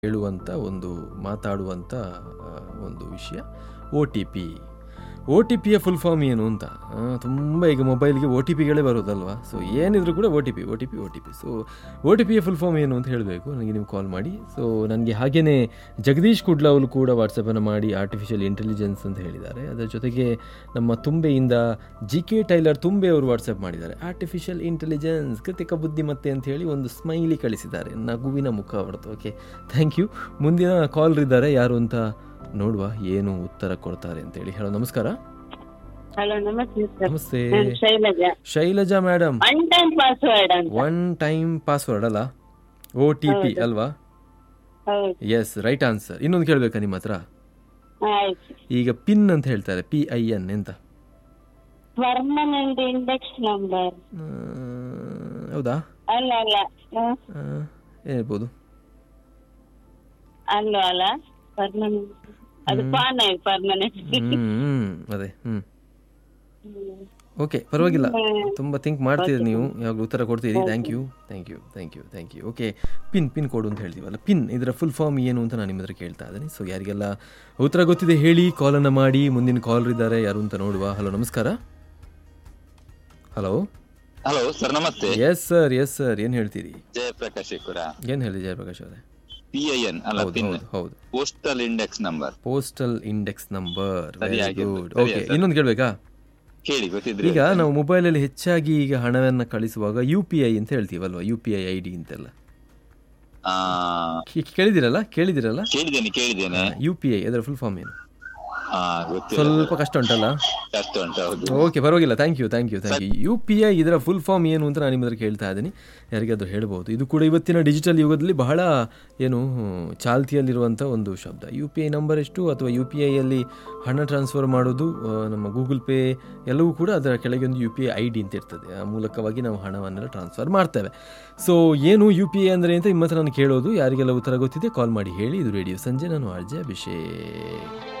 ಹೇಳುವಂಥ ಒಂದು ಮಾತಾಡುವಂಥ ಆ, ಒಂದು ವಿಷಯ O T P O T ಪಿಯ ಫುಲ್ ಫಾರ್ಮ್ ಏನು ಅಂತ ತುಂಬ ಈಗ ಮೊಬೈಲ್ಗೆ ಒ ಟಿ ಪಿಗಳೇ ಬರೋದಲ್ವಾ ಸೊ ಏನಿದ್ರು ಕೂಡ O T P O T P O T P so O T ಪಿಯ ಫುಲ್ ಫಾರ್ಮ್ ಏನು ಅಂತ ಹೇಳಬೇಕು ನನಗೆ ನೀವು ಕಾಲ್ ಮಾಡಿ ಸೊ ನನಗೆ ಹಾಗೆಯೇ ಜಗದೀಶ್ ಕುಡ್ಲವ್ರು ಕೂಡ ವಾಟ್ಸಪ್ಪನ್ನು ಮಾಡಿ ಆರ್ಟಿಫಿಷಿಯಲ್ ಇಂಟೆಲಿಜೆನ್ಸ್ ಅಂತ ಹೇಳಿದ್ದಾರೆ ಅದರ ಜೊತೆಗೆ ನಮ್ಮ ತುಂಬೆಯಿಂದ ಜಿ ಕೆ ಟೈಲರ್ ತುಂಬೆ ಅವರು ವಾಟ್ಸಪ್ ಮಾಡಿದ್ದಾರೆ ಆರ್ಟಿಫಿಷಿಯಲ್ ಇಂಟೆಲಿಜೆನ್ಸ್ ಕೃತಿಕ ಬುದ್ಧಿಮತ್ತೆ ಅಂತ ಹೇಳಿ ಒಂದು ಸ್ಮೈಲಿ ಕಳಿಸಿದ್ದಾರೆ ನಗುವಿನ ಮುಖ ಹೊರತು ಓಕೆ ಥ್ಯಾಂಕ್ ಯು ಮುಂದಿನ ಕಾಲ್ ಇದ್ದಾರೆ ಯಾರು ಅಂತ ನೋಡುವ ಏನು ಉತ್ತರ ಕೊಡ್ತಾರೆ ಅಂತೇಳಿ ಹೇಳೋ ನಮಸ್ಕಾರ ಹಲೋ ನಮಸ್ತೆ ಸರ್ ನಮಸ್ತೆ ನಾನು Shailaja Shailaja madam one time password ಅಂತ ಒನ್ ಟೈಮ್ ಪಾಸ್ವರ್ಡ್ ಅಲ್ಲ ಓ ಟಿ ಪಿ ಅಲ್ವಾ ಹೌದು ಎಸ್ ರೈಟ್ ಆನ್ಸರ್ ಇನ್ನೊಂದು ಕೇಳಬೇಕಾ ನಿಮ್ಮ ಹತ್ರ ಆಯ್ತು ಈಗ ಪಿನ್ ಅಂತ ಹೇಳ್ತಾರೆ ಪಿ ಐ ಎನ್ ಎಂತ ಪರ್ಮನೆಂಟ್ ಇಂಡೆಕ್ಸ್ ನಂಬರ್ ಆ, ಹೌದಾ ಅಲ್ಲ ಅಲ್ಲ ಹ್ಮ್. ಆ, ಏನಿರ್ಬೋದು ಅಲ್ಲ ಅಲ್ಲ ಪರ್ಮನೆಂಟ್ ಅದು ಪಾನ್ ಆಯ್ತು ಪರ್ಮನೆಂಟ್ ಹ್ಮ್ ಅದೇ ಹ್ಮ್ ಓಕೆ ಪರವಾಗಿಲ್ಲ ತುಂಬ ಥಿಂಕ್ ಮಾಡ್ತೀರಿ ನೀವು ಯಾವಾಗಲೂ ಉತ್ತರ ಕೊಡ್ತೀರಿ thank you thank you thank you thank you okay pin pin code ಅಂತ ಹೇಳ್ತೀವಲ್ಲ ಪಿನ್ ಇದರ ಫುಲ್ ಫಾರ್ಮ್ ಏನು ಅಂತ ನಾನು ನಿಮ್ಮ ಹತ್ರ ಕೇಳ್ತಾ ಇದ್ದೀನಿ ಸೊ ಯಾರಿಗೆಲ್ಲ ಉತ್ತರ ಗೊತ್ತಿದೆ ಹೇಳಿ ಕಾಲನ್ನು ಮಾಡಿ ಮುಂದಿನ ಕಾಲ್ ಇದ್ದಾರೆ ಯಾರು ಅಂತ ನೋಡುವ ಹಲೋ ನಮಸ್ಕಾರ ಹಲೋ ಹಲೋ ಸರ್ ನಮಸ್ತೆ ಎಸ್ ಸರ್ ಎಸ್ ಸರ್ ಏನು ಹೇಳ್ತೀರಿ ಜಯಪ್ರಕಾಶ್ ಶೇಖುರ ಏನು ಹೇಳಿ ಜಯಪ್ರಕಾಶ್ ಅವರೇ ಪಿ ಐ ಎನ್ ಅಲ್ಲ ಹೌದು ಪಿನ್ ಹೌದು ಹೌದು postal index number postal index number very ಸರಿಯಾಗಿ ಗುಡ್ ಸರಿಯಾ ಓಕೆ ಸರ್. ಇನ್ನೊಂದು ಕೇಳಬೇಕಾ ಕೇಳಿ ಗೊತ್ತಿದ್ರೆ ಈಗ ನಾವು ಮೊಬೈಲಲ್ಲಿ ಹೆಚ್ಚಾಗಿ ಈಗ ಹಣವನ್ನು ಕಳಿಸುವಾಗ ಯು ಪಿ ಐ ಅಂತ ಹೇಳ್ತೀವಲ್ವಾ U P I I D ಅಂತೆಲ್ಲ ಆ, ಕೇ- ಕೇಳಿದಿರಲ್ಲ ಕೇಳಿದಿರಲ್ಲ ಕೇಳಿದ್ದೇನೆ ಕೇಳಿದ್ದೇನೆ ಯು ಪಿ ಐ ಅದರ ಫುಲ್ ಫಾರ್ಮ್ ಏನು ಆ, ಗೊತ್ತಿಲ್ಲ ಸ್ವಲ್ಪ ಕಷ್ಟ ಉಂಟಲ್ಲ ಕಷ್ಟ ಉಂಟು ಹೌದು ಓಕೆ ಪರವಾಗಿಲ್ಲ thank you thank you thank you U P I ಇದರ ಫುಲ್ ಫಾರ್ಮ್ ಏನು ಅಂತ ನಾನು ನಿಮ್ಮ ಹತ್ರ ಕೇಳ್ತಾ ಇದ್ದೀನಿ ಯಾರಿಗಾದ್ರೂ ಹೇಳ್ಬೋದು ಇದು ಕೂಡ ಇವತ್ತಿನ ಡಿಜಿಟಲ್ ಯುಗದಲ್ಲಿ ಬಹಳ ಏನು ಚಾಲ್ತಿಯಲ್ಲಿರುವಂಥ ಒಂದು ಶಬ್ದ ಯು ಪಿ ಐ ನಂಬರ್ ಎಷ್ಟು ಅಥವಾ ಯು ಪಿ ಐಯಲ್ಲಿ ಹಣ ಟ್ರಾನ್ಸ್ಫರ್ ಮಾಡೋದು ಆ, ನಮ್ಮ ಗೂಗಲ್ ಪೇ ಎಲ್ಲವೂ ಕೂಡ ಅದರ ಕೆಳಗೆ ಒಂದು U P I I D ಅಂತ ಇರ್ತದೆ ಆ ಮೂಲಕವಾಗಿ ನಾವು ಹಣವನ್ನೆಲ್ಲ ಟ್ರಾನ್ಸ್ಫರ್ ಮಾಡ್ತೇವೆ ಸೊ ಏನು ಯು ಪಿ ಐ ಅಂದರೆ ಅಂತ ನಿಮ್ಮ ಹತ್ರ ನಾನು ಕೇಳೋದು ಯಾರಿಗೆಲ್ಲ ಉತ್ತರ ಗೊತ್ತಿದೆ ಕಾಲ್ ಮಾಡಿ ಹೇಳಿ ಇದು ರೇಡಿಯೋ ಸಂಜೆ ನಾನು ಆರ್ಜೆ ಅಭಿಷೇಕ್